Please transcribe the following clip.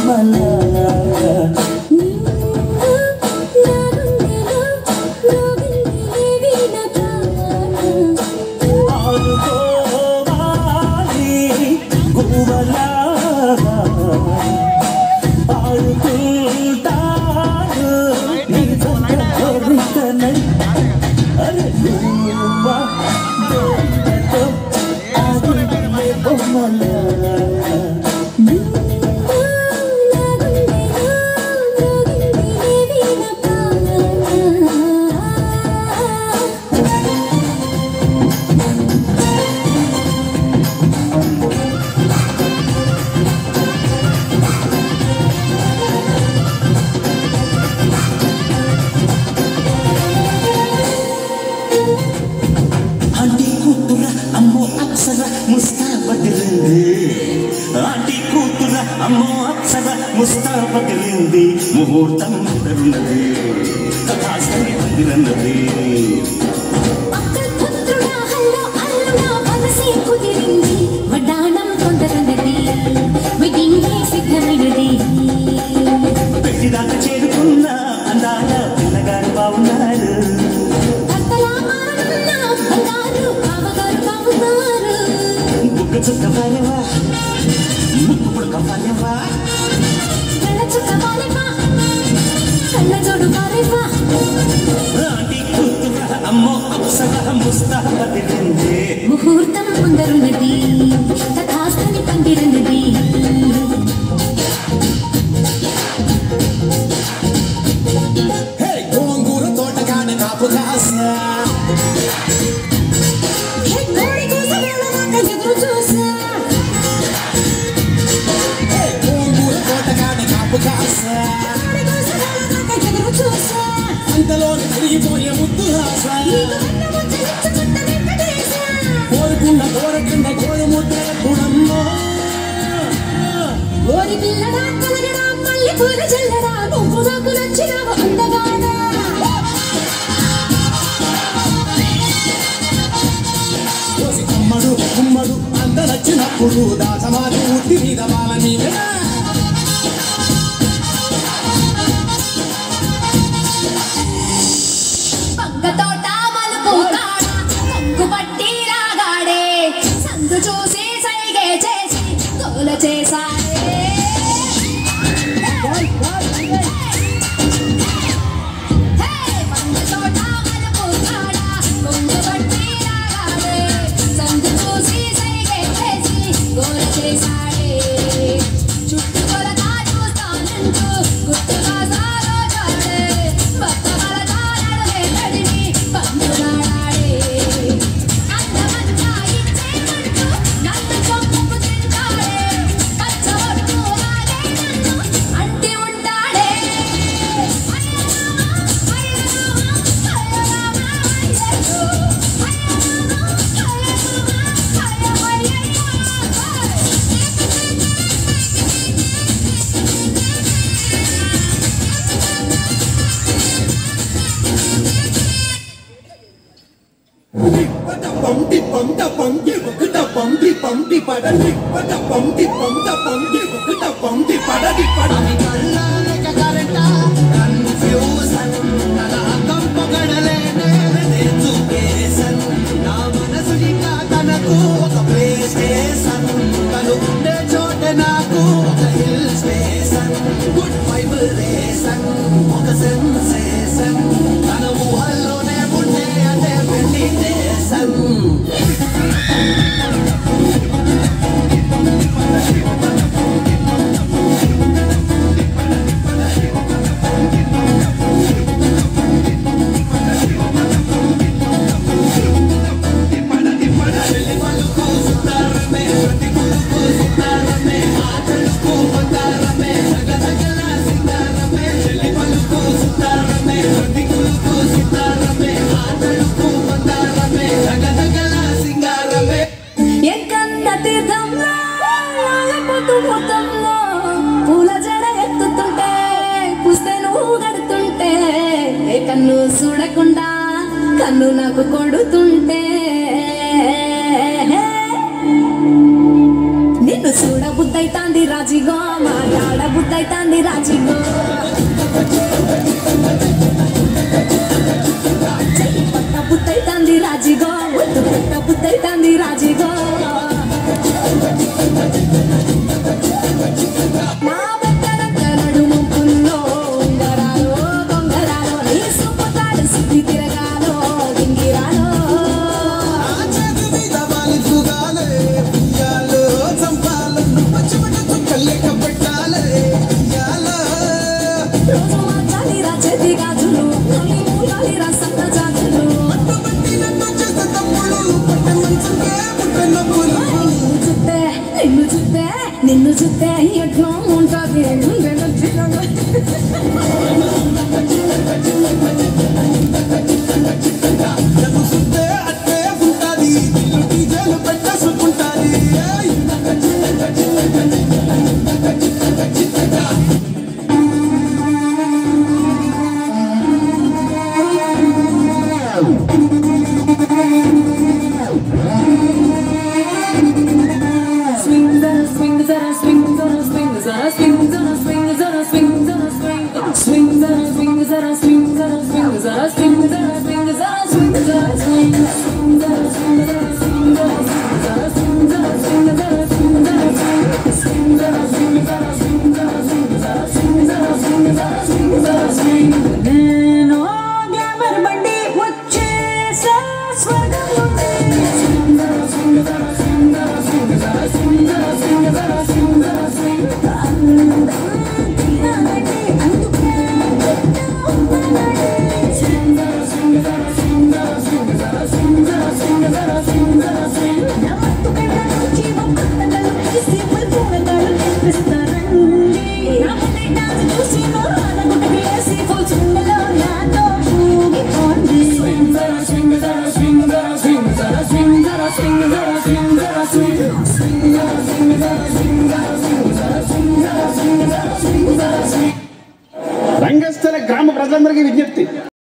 బొమ్మలా ఆడుకోవాలి గువ్వలాగా ఆడుకుంటాను నీ సొంత కోరికనై అరే నువ్వా దొంగతో ఆడుకునే బొమ్మలా ఆంటీ కూతుర అమ్మో అప్సర ముస్తాబదిలింది ఆంటీ కూతుర అమ్మో అప్సర ముస్తాబదిలింది ముహూర్తం ఉండరున్నది కథాసరి అందిరన్నది పెట్టిదాకా చేరుకున్న అందాల పిల్లగారు బాగున్నారు బుగ్గ చుక్క పాయవా ముక్కు పుడక పాయవా ఆంటీ కూతుర అమ్మో అప్సర ముస్తాబదిలింది ముహూర్తం ముందరున్నది తథాస్తని పందిరన్నది హే గోంగూర తోటగానే కాపు కాసా కోడి కోసం వెళ్ళదాకా ఎదురు చూసా హే గోంగూర తోటగానే కాపు కాసా కోడి కోసం వెళ్ళదాకా ఎదురు చూసా అంతలోనే తిరిగిపోయే ముద్దు రాస నీకు వెన్న ముచ్చలించుకుంట వెంకటేశా కోరుకున్న కోరకున్న కోరు ముద్ర గుణమ్మో ఓరి పిల్లడా కలగడా మళ్ళీ పూల చల్లడా నువ్వు నాకు నచ్చినావు అందగాడా కోసి కమ్మడు కుమ్మడు అంత నచ్చినప్పుడు దాచమాది ఉత్తి మీద వాళ్ళ మీద పంగ తోట మలుపు కాడ కొంగు పట్టి రాగాడే సందు చూసి సైగే చేసి తోల చేశాడే హే పంగ తోట మలుపు కాడ కొంగు పట్టి రాగాడే సందు చూసి సైగే చేసి గోల చేశాడే చుట్టుకొలతా చూస్తానంటూ గుర్తుగా సారోజాడే బట్టమల తారడుగే తడిని పండుగాడాడే అందమంతా ఇచ్చేమంటూ నన్ను చంపుకు తింటాడే పచ్చబొట్టు వాడే నన్ను అంటి ఉంటాడే పం టి పం ట పం టి ఒక ట పం టి పం టి పడ టి పట పం టి పం ట పం టి ఒక ట పం టి పడ టి పడ ని కళ్ళాలక కరెంట కన్ఫ్యూజన్ తల కంపగడలేనే ఎడ్యుకేషన్ నా మనసు ఇంకా తనకు ఒక ప్లే స్టేషన్ తను ఉండే చోట నాకు ఒక హిల్ స్టేషన్ గుడ్ వైబ్రేషన్ ఒక సెన్సేషన్ తన ఊహల్లోనే ఉండే అదే మెడిటేషన్ ఎక్కన్న తీర్థంలో పొద్దు మొత్తంలో పూల జడ ఎత్తుతుంటే పుస్తే నువ్వు కడుతుంటే ఏ కన్ను చూడకుండా కన్ను నాకు కొడుతుంటే నిన్ను చూడబుద్ధి బుద్ధైతాంది రాజిగో మాట్లాడ బుద్ధైతాంది రాజిగో చెయ్యి పట్ట బుద్ధైతాంది రాజిగో ఒట్టు పెట్ట బుద్ధైతాంది రాజిగో నా బెత్తడంత నడుము పుల్లో ఉంగరాలో బొంగరాలో నీ సుప్పుతాడు సిద్ధి తిరగాలో దింగిరాలో ఆ చేతి మీద వాలి సుగాలే ఉయ్యాలో చంపాలో పచ్చిమట చుక్కలేక పెట్టాలే ఉయ్యాలో రోజు మార్చాలిరా చేతి గాజులు తొలి మూలాలిరా సన్న జాజులు పట్టుబట్టినట్టు చేసే తప్పులు పట్ట మంచుకే పుట్ట నవ్వులు నిన్ను చూస్తే నిన్ను చూస్తే నిన్ను చూస్తే ఎట్లా ఉంటుంది గుండెలో చిరగ. నన్ను సుత్తే అట్టే ఉంటాది దిల్లు డీజేలు పెట్టేసుకుంటాది ఏయ్ Swing, zara, swing, zara, swing, zara, swing, zara, swing, zara, swing, zara, swing, zara, swing. Swing, zara, swing, zara, swing, zara, swing, zara, swing, zara, swing, zara, swing, zara, swing. Swing, zara, swing, zara, swing, zara, swing, zara, swing, zara, swing, zara, swing, zara, swing. Swing, zara, swing, zara, swing, zara, swing, zara, swing, zara, swing, zara, swing, zara, swing. నేను glamour బండి వచ్చేసా స్వర్గం నుండి. Swing, zara, swing, zara, swing, zara, swing, zara, swing, zara, swing, zara, swing, zara, swing. అందం తీరాలంటే అందుకే పెట్టా ఉన్నానండి. Swing, zara, swing, zara, swing, zara, swing, zara, swing, zara, swing, zara, swing, zara, swing. నా మత్తు కళ్ళ నుంచి ఒక్కొక్కళ్ళు తీసి పలుకునగాళ్ళు కనిపిస్తారండి. నా ముందే డాన్స్ చూసి నోరాల గుడ్డకి వేసి full swing లో నాతో ఊగిపోండి. Swing, zara, swing, zara, swing, zara, swing, zara, swing, zara, swing, zara, swing, zara, swing. Swing, zara, swing, zara, swing, zara, swing, zara, swing, zara, swing, zara, swing, zara, swing. రంగస్థల గ్రామ ప్రజలందరికీ విజ్ఞప్తి